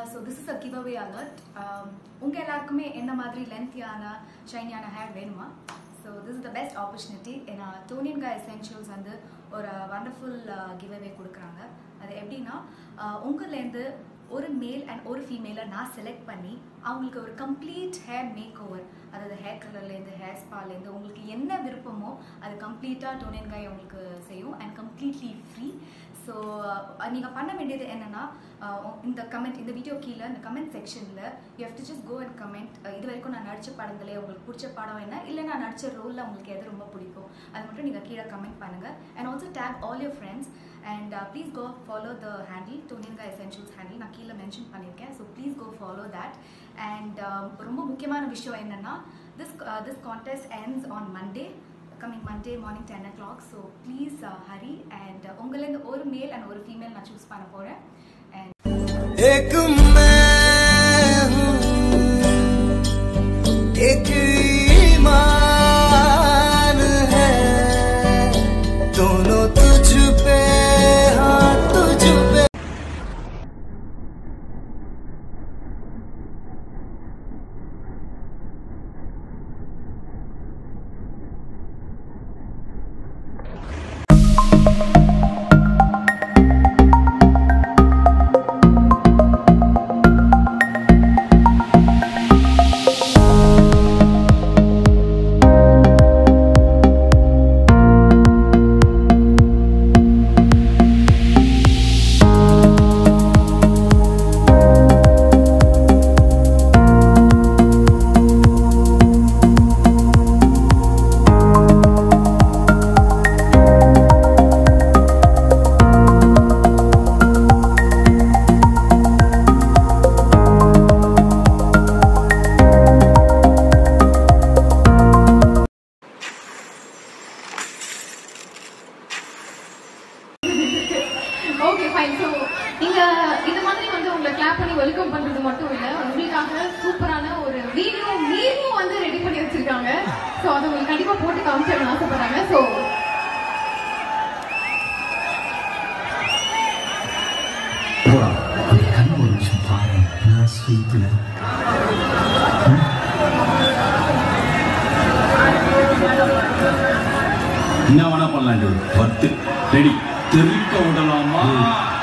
so this is a giveaway alert உங்கள் எல்லாருக்குமே என்ன மாதிரி லென்த்தியான ஷைனியான ஹேர் வேணுமா so this is the best opportunity ஏன்னா டோனியன்கா எசென்ஷியல்ஸ் வந்து ஒரு வண்டர்ஃபுல் கிவ் அவே கொடுக்குறாங்க அது எப்படின்னா uh, உங்கள்லேருந்து ஒரு மேல் அண்ட் ஒரு ஃபீமேலை நான் செலக்ட் பண்ணி அவங்களுக்கு ஒரு கம்ப்ளீட் ஹேர் மேக் ஓவர் அதாவது ஹேர் கலர்லேருந்து ஹேர் ஸ்பாலேருந்து உங்களுக்கு என்ன விருப்பமோ அது கம்ப்ளீட்டாக டோனியன் காய் உங்களுக்கு செய்யும் அண்ட் கம்ப்ளீட்லி ஃப்ரீ ஸோ நீங்கள் பண்ண வேண்டியது என்னென்னா இந்த கமெண்ட் இந்த வீடியோ கீழே இந்த கமெண்ட் செக்ஷனில் you have to just go and comment இது வரைக்கும் நான் நடித்த படங்களே உங்களுக்கு பிடிச்ச படம் என்ன இல்லை நான் நடித்த ரோலில் உங்களுக்கு எது ரொம்ப பிடிக்கும் அது மட்டும் நீங்கள் கீழே கமெண்ட் பண்ணுங்கள் and also tag all your friends and please go follow the handle டோனியன்கா எசென்ஷியல்ஸ் ஹேண்டில் நான் கீழே மென்ஷன் பண்ணியிருக்கேன் so please go follow that and ரொம்ப முக்கியமான விஷயம் என்னென்னா this this contest ends on Monday coming Monday morning ten o'clock so please hurry and உங்களேருந்து ஒரு மேல் அண்ட் ஒரு ஃபீமேல் நான் சூஸ் பண்ண போகிறேன் அண்ட் एक मैं हूँ एक ईमान है दोनों तुझ पे हाँ तुझ पे ஓகே ஃபைன் ஸோ நீங்க இந்த மாதிரி வந்து உங்களை கிளாப் பண்ணி வெல்கம் பண்றது மட்டும் இல்ல உங்களுக்காக சூப்பரான ஒரு வீடியோ மீடியும் வந்து ரெடி பண்ணி வச்சிருக்காங்க ஸோ அதை உங்களுக்கு கண்டிப்பா போட்டு காமிச்சிடணும் ஆசைப்படுறாங்க ஸோ போடா அந்த கண்ணு ஒரு நிமிஷம் பாரு நான் ஸ்வீட்ல என்ன வேணா பண்ணலாம் பத்து ரெடி தெருக்க விடலாமா